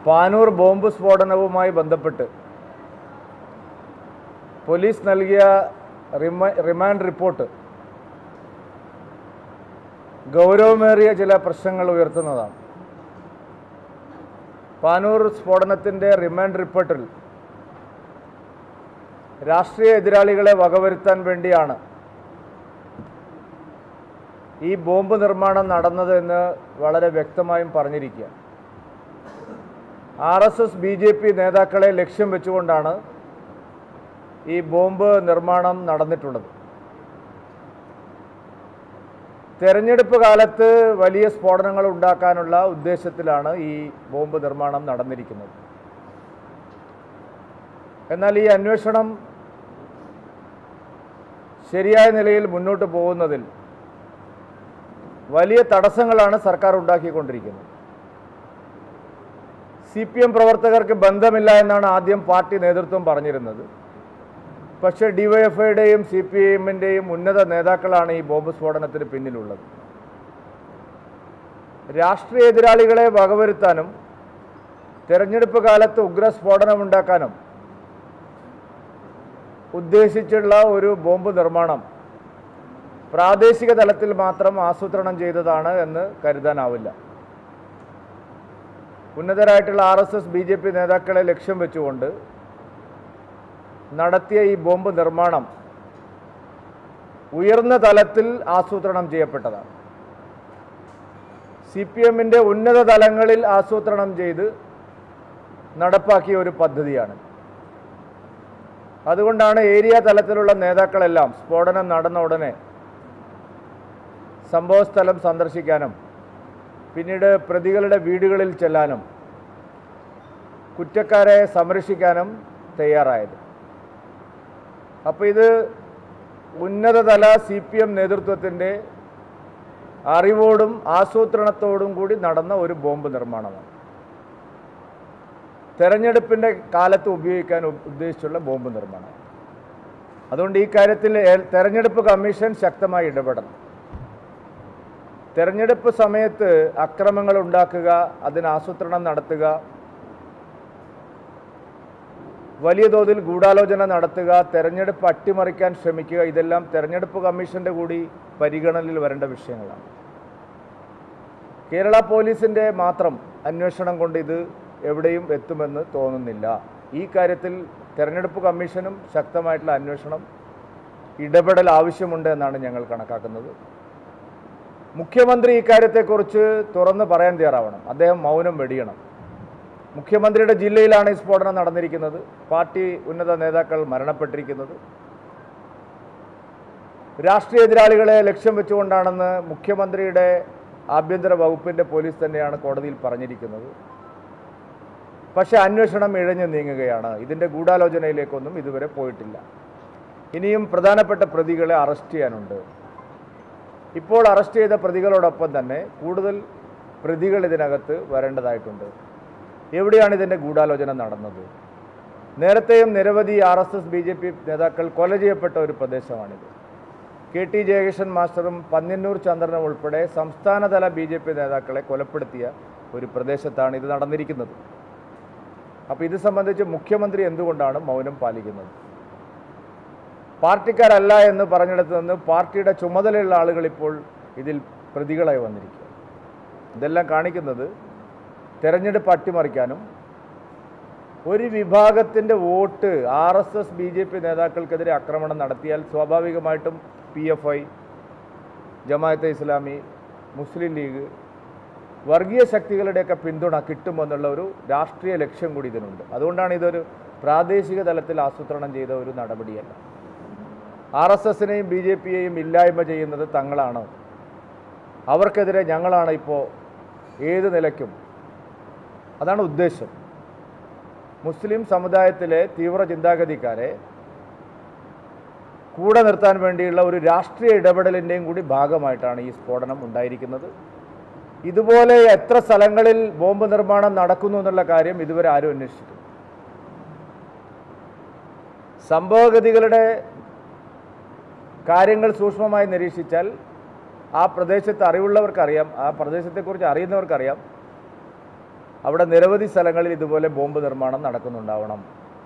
Panoor bomb സ്ഫോടനവുമായി ബന്ധപ്പെട്ട് police നൽകിയ Rima- remand report ഗൗരവമേറിയ ചില പ്രശ്നങ്ങൾ ഉയർത്തുന്നതാണ് പാനൂർ സ്ഫോടനത്തിൻ്റെ റിമാൻഡ് റിപ്പോർട്ടിൽ രാഷ്ട്രീയ എതിരാളികളെ വകവരുത്താൻ വേണ്ടിയാണ് ഈ ബോംബ് നിർമ്മാണം നടന്നത് എന്ന് വളരെ വ്യക്തമായും പറഞ്ഞിരിക്കുക R S S B J P നേതാക്കളെ ലക്ഷ്യം വെച്ചുകൊണ്ടാണ് ഈ ബോംബ് നിർമ്മാണം നടന്നിട്ടുള്ളത് തെരഞ്ഞെടുപ്പ് കാലത്ത് വലിയ സ്ഫോടനങ്ങൾ ഉണ്ടാക്കാനുള്ള ഉദ്ദേശത്തിലാണ് ഈ ബോംബ് നിർമ്മാണം നടന്നിരിക്കുന്നത് എന്നാൽ ഈ അന്വേഷണം ശരിയായ നിലയിൽ മുന്നോട്ട് പോകുന്നതിൽ വലിയ തടസ്സങ്ങളാണ് സർക്കാർ ഉണ്ടാക്കിക്കൊണ്ടിരിക്കുന്നത് സി പി എം പ്രവർത്തകർക്ക് ബന്ധമില്ല എന്നാണ് ആദ്യം പാർട്ടി നേതൃത്വം പറഞ്ഞിരുന്നത് പക്ഷേ ഡിവൈഎഫ്ഐയുടെയും സി പി എമ്മിൻ്റെയും ഉന്നത നേതാക്കളാണ് ഈ ബോംബ് സ്ഫോടനത്തിന് പിന്നിലുള്ളത് രാഷ്ട്രീയ എതിരാളികളെ വകവരുത്താനും തെരഞ്ഞെടുപ്പ് കാലത്ത് ഉഗ്ര സ്ഫോടനമുണ്ടാക്കാനും ഉദ്ദേശിച്ചുള്ള ഒരു ബോംബ് നിർമ്മാണം പ്രാദേശിക തലത്തിൽ മാത്രം ആസൂത്രണം ചെയ്തതാണ് എന്ന് കരുതാനാവില്ല ഉന്നതരായിട്ടുള്ള R S S B J P നേതാക്കളെ ലക്ഷ്യം വെച്ചുകൊണ്ട് നടത്തിയ ഈ ബോംബ് നിർമ്മാണം ഉയർന്ന തലത്തിൽ ആസൂത്രണം ചെയ്യപ്പെട്ടതാണ് സി പി എമ്മിൻ്റെ ഉന്നത തലങ്ങളിൽ ആസൂത്രണം ചെയ്ത് നടപ്പാക്കിയ ഒരു പദ്ധതിയാണ് അതുകൊണ്ടാണ് ഏരിയ തലത്തിലുള്ള നേതാക്കളെല്ലാം സ്ഫോടനം നടന്ന ഉടനെ സംഭവസ്ഥലം സന്ദർശിക്കാനും പിന്നീട് പ്രതികളുടെ വീടുകളിൽ ചെല്ലാനും കുറ്റക്കാരെ സംരക്ഷിക്കാനും തയ്യാറായത് അപ്പോൾ ഇത് ഉന്നതതല സി പി എം നേതൃത്വത്തിൻ്റെ അറിവോടും ആസൂത്രണത്തോടും കൂടി നടന്ന ഒരു ബോംബ് നിർമ്മാണമാണ് തെരഞ്ഞെടുപ്പിൻ്റെ കാലത്ത് ഉപയോഗിക്കാൻ ഉ- ഉദ്ദേശിച്ചുള്ള ബോംബ് നിർമ്മാണം അതുകൊണ്ട് ഈ കാര്യത്തിൽ എ- തെരഞ്ഞെടുപ്പ് കമ്മീഷൻ ശക്തമായി ഇടപെടണം തെരഞ്ഞെടുപ്പ് സമയത്ത് അക്രമങ്ങൾ ഉണ്ടാക്കുക അതിന് ആസൂത്രണം നടത്തുക വലിയ തോതിൽ ഗൂഢാലോചന നടത്തുക തെരഞ്ഞെടുപ്പ് അട്ടിമറിക്കാൻ ശ്രമിക്കുക ഇതെല്ലാം തെരഞ്ഞെടുപ്പ് കമ്മീഷന്റെ കൂടി പരിഗണനയിൽ വരേണ്ട വിഷയങ്ങളാണ് കേരള പോലീസിന്റെ മാത്രം അന്വേഷണം കൊണ്ട് ഇത് എവിടെയും എത്തുമെന്ന് തോന്നുന്നില്ല ഈ കാര്യത്തിൽ തെരഞ്ഞെടുപ്പ് കമ്മീഷനും ശക്തമായിട്ടുള്ള അന്വേഷണം ഇടപെടൽ ആവശ്യമുണ്ട് എന്നാണ് ഞങ്ങൾ കണക്കാക്കുന്നത് മുഖ്യമന്ത്രി ഇക്കാര്യത്തെക്കുറിച്ച് തുറന്ന് പറയാൻ തയ്യാറാവണം അദ്ദേഹം മൗനം വെടിയണം മുഖ്യമന്ത്രിയുടെ ജില്ലയിലാണ് ഈ സ്ഫോടനം നടന്നിരിക്കുന്നത് പാർട്ടി ഉന്നത നേതാക്കൾ മരണപ്പെട്ടിരിക്കുന്നത് രാഷ്ട്രീയ എതിരാളികളെ ലക്ഷ്യം വെച്ചുകൊണ്ടാണെന്ന് മുഖ്യമന്ത്രിയുടെ ആഭ്യന്തര വകുപ്പിൻ്റെ പോലീസ് തന്നെയാണ് കോടതിയിൽ പറഞ്ഞിരിക്കുന്നത് പക്ഷേ അന്വേഷണം ഇഴഞ്ഞു നീങ്ങുകയാണ് ഇതിൻ്റെ ഗൂഢാലോചനയിലേക്കൊന്നും ഇതുവരെ പോയിട്ടില്ല ഇനിയും പ്രധാനപ്പെട്ട പ്രതികളെ അറസ്റ്റ് ചെയ്യാനുണ്ട് ഇപ്പോൾ അറസ്റ്റ് ചെയ്ത പ്രതികളോടൊപ്പം തന്നെ കൂടുതൽ പ്രതികൾ ഇതിനകത്ത് വരേണ്ടതായിട്ടുണ്ട് എവിടെയാണ് ഇതിൻ്റെ ഗൂഢാലോചന നടന്നത് നേരത്തെയും നിരവധി R S S B J P നേതാക്കൾ കൊല ചെയ്യപ്പെട്ട ഒരു പ്രദേശമാണിത് കെ ടി ജയകൃഷ്ണൻ മാസ്റ്ററും പന്ന്യന്നൂർ ചന്ദ്രനും ഉൾപ്പെടെ സംസ്ഥാനതല ബി ജെ പി നേതാക്കളെ കൊലപ്പെടുത്തിയ ഒരു പ്രദേശത്താണ് ഇത് നടന്നിരിക്കുന്നത് അപ്പോൾ ഇത് സംബന്ധിച്ച് മുഖ്യമന്ത്രി എന്തുകൊണ്ടാണ് മൗനം പാലിക്കുന്നത് പാർട്ടിക്കാരല്ല എന്ന് പറഞ്ഞിടത്ത് നിന്ന് പാർട്ടിയുടെ ചുമതലയുള്ള ആളുകൾ ഇപ്പോൾ ഇതിൽ പ്രതികളായി വന്നിരിക്കുക ഇതെല്ലാം കാണിക്കുന്നത് തെരഞ്ഞെടുപ്പ് അട്ടിമറിക്കാനും ഒരു വിഭാഗത്തിൻ്റെ vote R S S B J P നേതാക്കൾക്കെതിരെ ആക്രമണം നടത്തിയാൽ സ്വാഭാവികമായിട്ടും P F I Jamaat Islami Muslim League വർഗീയ ശക്തികളുടെയൊക്കെ പിന്തുണ കിട്ടുമെന്നുള്ള ഒരു രാഷ്ട്രീയ ലക്ഷ്യം കൂടി ഇതിനുണ്ട് അതുകൊണ്ടാണ് ഇതൊരു പ്രാദേശിക തലത്തിൽ ആസൂത്രണം ചെയ്ത ഒരു നടപടിയല്ല ആർ എസ് എസിനെയും ബി ജെ പിയെയും ഇല്ലായ്മ ചെയ്യുന്നത് തങ്ങളാണ് അവർക്കെതിരെ ഞങ്ങളാണ് ഇപ്പോൾ ഏത് നിലയ്ക്കും അതാണ് ഉദ്ദേശം മുസ്ലിം സമുദായത്തിലെ തീവ്ര ചിന്താഗതിക്കാരെ കൂടെ നിർത്താൻ വേണ്ടിയുള്ള ഒരു രാഷ്ട്രീയ ഇടപെടലിൻ്റെയും കൂടി ഭാഗമായിട്ടാണ് ഈ സ്ഫോടനം ഉണ്ടായിരിക്കുന്നത് ഇതുപോലെ എത്ര സ്ഥലങ്ങളിൽ ബോംബ് നിർമ്മാണം നടക്കുന്നു എന്നുള്ള കാര്യം ഇതുവരെ ആരും അന്വേഷിച്ചിട്ടില്ല സംഭവഗതികളുടെ കാര്യങ്ങൾ സൂക്ഷ്മമായി നിരീക്ഷിച്ചാൽ ആ പ്രദേശത്ത് അറിവുള്ളവർക്കറിയാം ആ പ്രദേശത്തെക്കുറിച്ച് അറിയുന്നവർക്കറിയാം അവിടെ നിരവധി സ്ഥലങ്ങളിൽ ഇതുപോലെ ബോംബ് നിർമ്മാണം നടക്കുന്നുണ്ടാവണം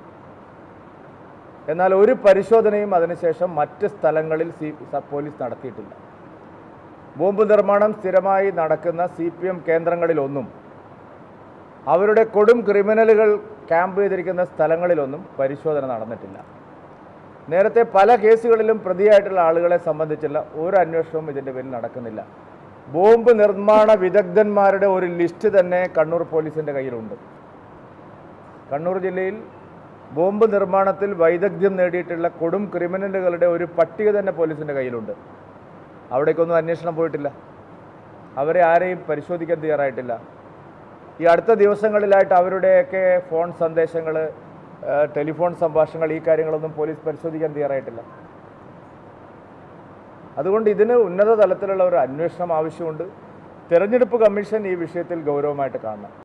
എന്നാൽ ഒരു പരിശോധനയും അതിനുശേഷം മറ്റ് സ്ഥലങ്ങളിൽ സി സ- പോലീസ് നടത്തിയിട്ടില്ല ബോംബ് നിർമ്മാണം സ്ഥിരമായി നടക്കുന്ന സി പി എം കേന്ദ്രങ്ങളിലൊന്നും അവരുടെ കൊടും ക്രിമിനലുകൾ ക്യാമ്പ് ചെയ്തിരിക്കുന്ന സ്ഥലങ്ങളിലൊന്നും പരിശോധന നടന്നിട്ടില്ല നേരത്തെ പല കേസുകളിലും പ്രതിയായിട്ടുള്ള ആളുകളെ സംബന്ധിച്ചുള്ള ഒരു അന്വേഷണവും ഇതിൻ്റെ പേരിൽ നടക്കുന്നില്ല ബോംബ് നിർമ്മാണ വിദഗ്ധന്മാരുടെ ഒരു ലിസ്റ്റ് തന്നെ കണ്ണൂർ പോലീസിൻ്റെ കയ്യിലുണ്ട് കണ്ണൂർ ജില്ലയിൽ ബോംബ് നിർമ്മാണത്തിൽ വൈദഗ്ധ്യം നേടിയിട്ടുള്ള കൊടും ക്രിമിനലുകളുടെ ഒരു പട്ടിക തന്നെ പോലീസിൻ്റെ കയ്യിലുണ്ട് അവിടേക്കൊന്നും അന്വേഷണം പോയിട്ടില്ല അവരെ ആരെയും പരിശോധിക്കാൻ തയ്യാറായിട്ടില്ല ഈ അടുത്ത ദിവസങ്ങളിലായിട്ട് അവരുടെയൊക്കെ ഫോൺ സന്ദേശങ്ങൾ ടെലിഫോൺ സംഭാഷണങ്ങൾ ഈ കാര്യങ്ങളൊന്നും പോലീസ് പരിശോധിക്കാൻ തയ്യാറായിട്ടില്ല അതുകൊണ്ട് ഇതിന് ഉന്നത തലത്തിലുള്ള ഒരു അന്വേഷണം ആവശ്യമുണ്ട് തെരഞ്ഞെടുപ്പ് കമ്മീഷൻ ഈ വിഷയത്തിൽ ഗൗരവമായിട്ട് കാണണം